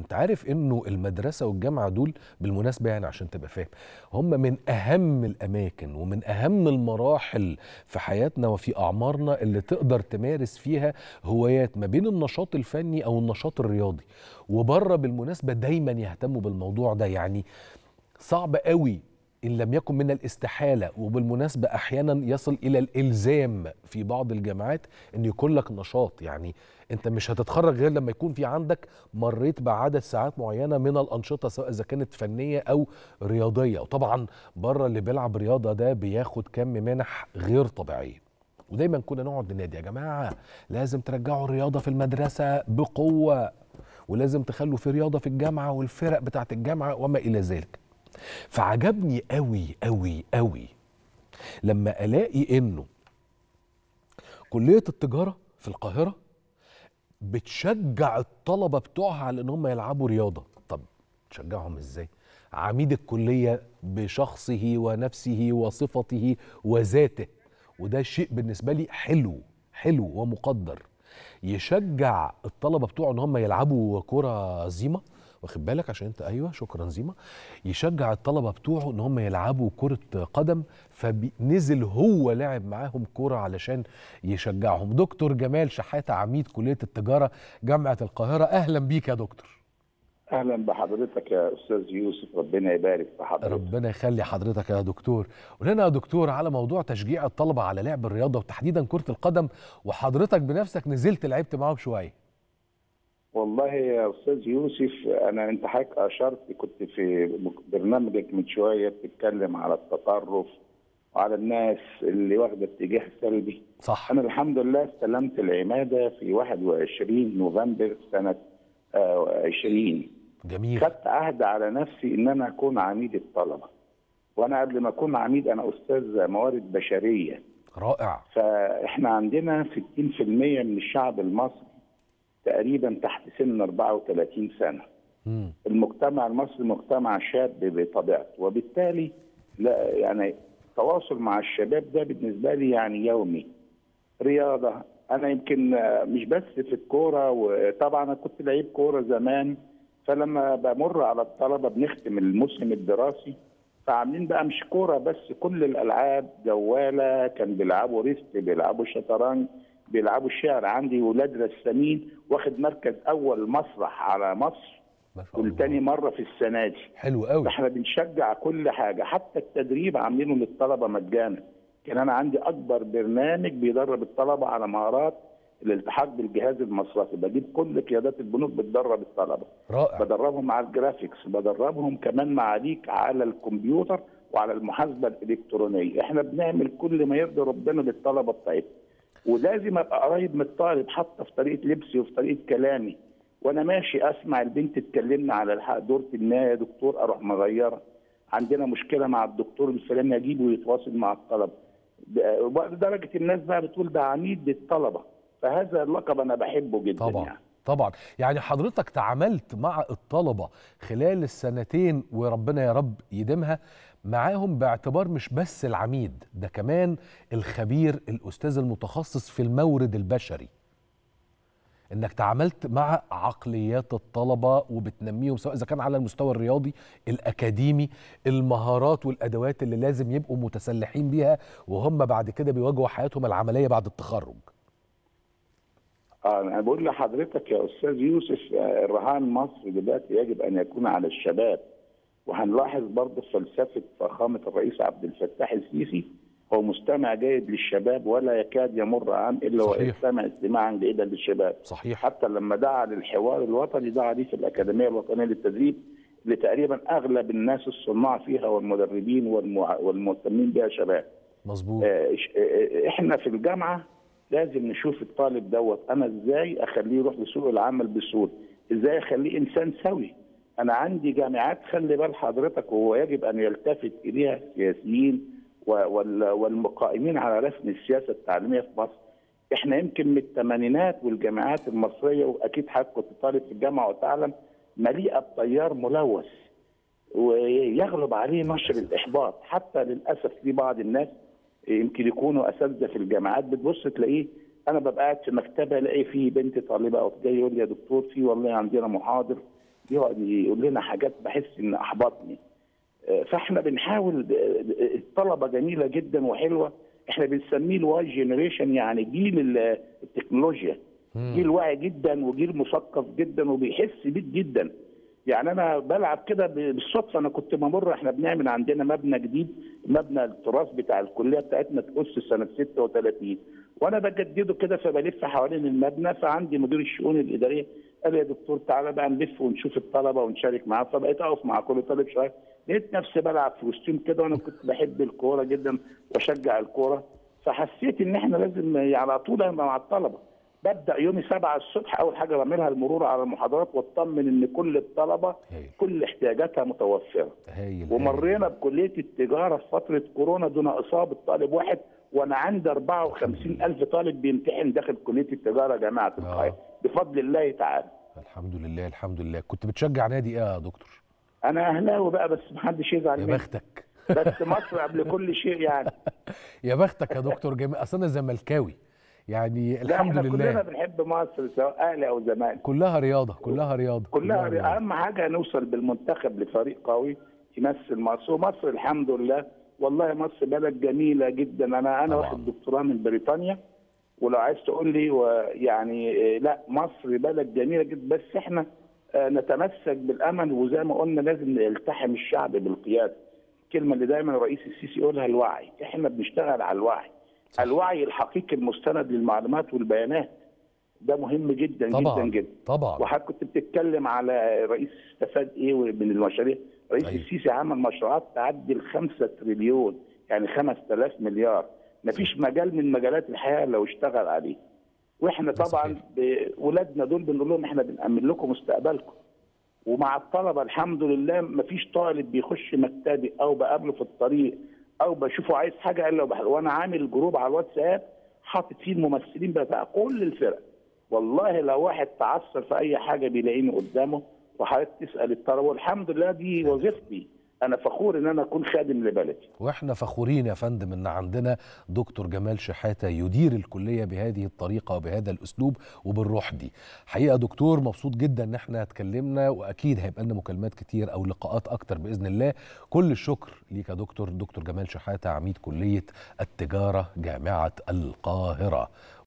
انت عارف انه المدرسه والجامعه دول بالمناسبه يعني عشان تبقى فاهم هم من اهم الاماكن ومن اهم المراحل في حياتنا وفي اعمارنا اللي تقدر تمارس فيها هوايات ما بين النشاط الفني او النشاط الرياضي وبره بالمناسبه دايما يهتموا بالموضوع ده يعني صعب قوي ان لم يكن من الاستحاله وبالمناسبه احيانا يصل الى الالزام في بعض الجامعات ان يكون لك نشاط يعني انت مش هتتخرج غير لما يكون في عندك مريت بعدد ساعات معينه من الانشطه سواء اذا كانت فنيه او رياضيه وطبعا بره اللي بيلعب رياضه ده بياخد كم منح غير طبيعيه ودايما كنا نقعد ننادي يا جماعه لازم ترجعوا الرياضه في المدرسه بقوه ولازم تخلوا في رياضه في الجامعه والفرق بتاعت الجامعه وما الى ذلك فعجبني قوي قوي قوي لما الاقي انه كليه التجاره في القاهره بتشجع الطلبه بتوعها على ان هم يلعبوا رياضه طب تشجعهم ازاي عميد الكليه بشخصه ونفسه وصفته وذاته وده شيء بالنسبه لي حلو حلو ومقدر يشجع الطلبه بتوعه ان هم يلعبوا كره زيمه واخد بالك عشان انت ايوه شكرا زيما يشجع الطلبه بتوعه ان هم يلعبوا كره قدم فنزل هو لعب معاهم كره علشان يشجعهم دكتور جمال شحاته عميد كليه التجاره جامعه القاهره اهلا بيك يا دكتور اهلا بحضرتك يا استاذ يوسف ربنا يبارك في حضرتك ربنا يخلي حضرتك يا دكتور قول لنا يا دكتور على موضوع تشجيع الطلبه على لعب الرياضه وتحديدا كره القدم وحضرتك بنفسك نزلت لعبت معاهم شويه والله يا استاذ يوسف انا انت حضرتك اشرت كنت في برنامجك من شويه بتتكلم على التطرف وعلى الناس اللي واخده اتجاه سلبي صح انا الحمد لله استلمت العماده في 21 نوفمبر سنه آه 20 جميل خدت عهد على نفسي ان انا اكون عميد الطلبه وانا قبل ما اكون عميد انا استاذ موارد بشريه رائع فاحنا عندنا 60% من الشعب المصري تقريبا تحت سن 34 سنه مم. المجتمع المصري مجتمع شاب بطبيعته وبالتالي لا يعني التواصل مع الشباب ده بالنسبه لي يعني يومي رياضه انا يمكن مش بس في الكوره وطبعا انا كنت لعيب كوره زمان فلما بمر على الطلبه بنختم الموسم الدراسي فعاملين بقى مش كوره بس كل الالعاب جواله كان بيلعبوا ريست بيلعبوا شطرنج بيلعبوا الشعر عندي ولاد رسامين واخد مركز اول مسرح على مصر ما شاء الله والتاني مره في السنه دي حلو قوي احنا بنشجع كل حاجه حتى التدريب عاملينه للطلبه مجانا كان انا عندي اكبر برنامج بيدرب الطلبه على مهارات الالتحاق بالجهاز المصرفي بجيب كل قيادات البنوك بتدرب الطلبه رائع بدربهم على الجرافيكس بدربهم كمان معاليك على الكمبيوتر وعلى المحاسبه الالكترونيه احنا بنعمل كل ما يرضي ربنا للطلبه بتاعتنا ولازم ابقى قريب من الطالب حتى في طريقه لبسي وفي طريقه كلامي وانا ماشي اسمع البنت تكلمنا على الحق دورة ما يا دكتور اروح مغيره عندنا مشكله مع الدكتور الفلاني اجيبه ويتواصل مع الطلبه لدرجه الناس بقى بتقول ده عميد للطلبه فهذا اللقب انا بحبه جدا طبعا يعني. طبعا يعني حضرتك تعاملت مع الطلبه خلال السنتين وربنا يا رب يديمها معاهم باعتبار مش بس العميد ده كمان الخبير الاستاذ المتخصص في المورد البشري انك تعاملت مع عقليات الطلبه وبتنميهم سواء اذا كان على المستوى الرياضي الاكاديمي المهارات والادوات اللي لازم يبقوا متسلحين بيها وهم بعد كده بيواجهوا حياتهم العمليه بعد التخرج اه انا بقول لحضرتك يا استاذ يوسف آه، الرهان مصر دلوقتي يجب ان يكون على الشباب وهنلاحظ برضه فلسفه فخامه الرئيس عبد الفتاح السيسي هو مستمع جيد للشباب ولا يكاد يمر عام الا صحيح. ويستمع استماعا جيدا للشباب صحيح حتى لما دعا للحوار الوطني دعا ليه في الاكاديميه الوطنيه للتدريب اللي تقريبا اغلب الناس الصناع فيها والمدربين والمع... والمهتمين بها شباب مظبوط آه، إش- آه، احنا في الجامعه لازم نشوف الطالب دوت انا ازاي اخليه يروح لسوق العمل بسهوله ازاي اخليه انسان سوي انا عندي جامعات خلي بال حضرتك وهو يجب ان يلتفت اليها السياسيين و- وال- والمقائمين على رسم السياسه التعليميه في مصر احنا يمكن من الثمانينات والجامعات المصريه واكيد حضرتك كنت طالب في الجامعه وتعلم مليئه بتيار ملوث ويغلب عليه نشر الاحباط حتى للاسف في بعض الناس يمكن يكونوا اساتذه في الجامعات بتبص تلاقيه انا ببقى قاعد في مكتبه الاقي في بنت طالبه او جاي يقول لي يا دكتور في والله عندنا محاضر يقعد يقول لنا حاجات بحس ان احبطني آه، فاحنا بنحاول آه، الطلبه جميله جدا وحلوه احنا بنسميه الواي جينيريشن يعني جيل ال- التكنولوجيا جيل واعي جدا وجيل مثقف جدا وبيحس بيك جدا يعني انا بلعب كده ب- بالصدفه انا كنت بمر احنا بنعمل عندنا مبنى جديد مبنى التراث بتاع الكليه بتاعتنا تأسس سنه 36 وانا بجدده كده فبلف حوالين المبنى فعندي مدير الشؤون الاداريه قال لي يا دكتور تعالى بقى نلف ونشوف الطلبه ونشارك معاهم فبقيت اقف مع كل طالب شويه لقيت نفسي بلعب في وسطهم كده وانا كنت بحب الكوره جدا واشجع الكوره فحسيت ان احنا لازم يعني على طول ابقى مع الطلبه ببدا يومي 7 الصبح اول حاجه بعملها المرور على المحاضرات واطمن ان كل الطلبه هايل. كل احتياجاتها متوفره هايل ومرينا بكليه التجاره في فتره كورونا دون اصابه طالب واحد وانا عندي 54 الف طالب بيمتحن داخل كليه التجاره جامعه القاهره بفضل الله تعالى الحمد لله الحمد لله كنت بتشجع نادي ايه يا دكتور انا اهلاوي بقى بس محدش يزعل يا مني بختك بس مصر قبل كل شيء يعني يا بختك يا دكتور جميل اصل انا زملكاوي يعني لا الحمد احنا كلنا لله بنحب مصر سواء اهلي او زمالك كلها رياضه كلها رياضه كلها رياضة. اهم حاجه نوصل بالمنتخب لفريق قوي يمثل مصر ومصر الحمد لله والله مصر بلد جميله جدا انا انا طبعاً. واخد دكتوراه من بريطانيا ولو عايز تقول لي ويعني آه، لا مصر بلد جميله جدا بس احنا آه، نتمسك بالامل وزي ما قلنا لازم نلتحم الشعب بالقياده الكلمه اللي دايما الرئيس السيسي يقولها الوعي احنا بنشتغل على الوعي صح. الوعي الحقيقي المستند للمعلومات والبيانات ده مهم جدا طبعا جدا جدا طبعا وحضرتك كنت بتتكلم على رئيس استفاد ايه من المشاريع رئيس أيوة. السيسي عمل مشروعات تعدي ال 5 تريليون يعني 5000 مليار مفيش مجال من مجالات الحياه لو اشتغل عليه واحنا ده طبعا صحيح. بولادنا دول بنقول لهم احنا بنأمن لكم مستقبلكم ومع الطلبه الحمد لله مفيش طالب بيخش مكتبي او بقابله في الطريق او بشوفه عايز حاجه الا وبح- وانا عامل جروب على الواتساب حاطط فيه الممثلين بتاع كل الفرق والله لو واحد تعثر في اي حاجه بيلاقيني قدامه وحضرتك تسال الطلبه والحمد لله دي وظيفتي انا فخور ان انا اكون خادم لبلدي واحنا فخورين يا فندم ان عندنا دكتور جمال شحاته يدير الكليه بهذه الطريقه وبهذا الاسلوب وبالروح دي حقيقه دكتور مبسوط جدا ان احنا اتكلمنا واكيد هيبقى لنا مكالمات كتير او لقاءات اكتر باذن الله كل الشكر ليك يا دكتور دكتور جمال شحاته عميد كليه التجاره جامعه القاهره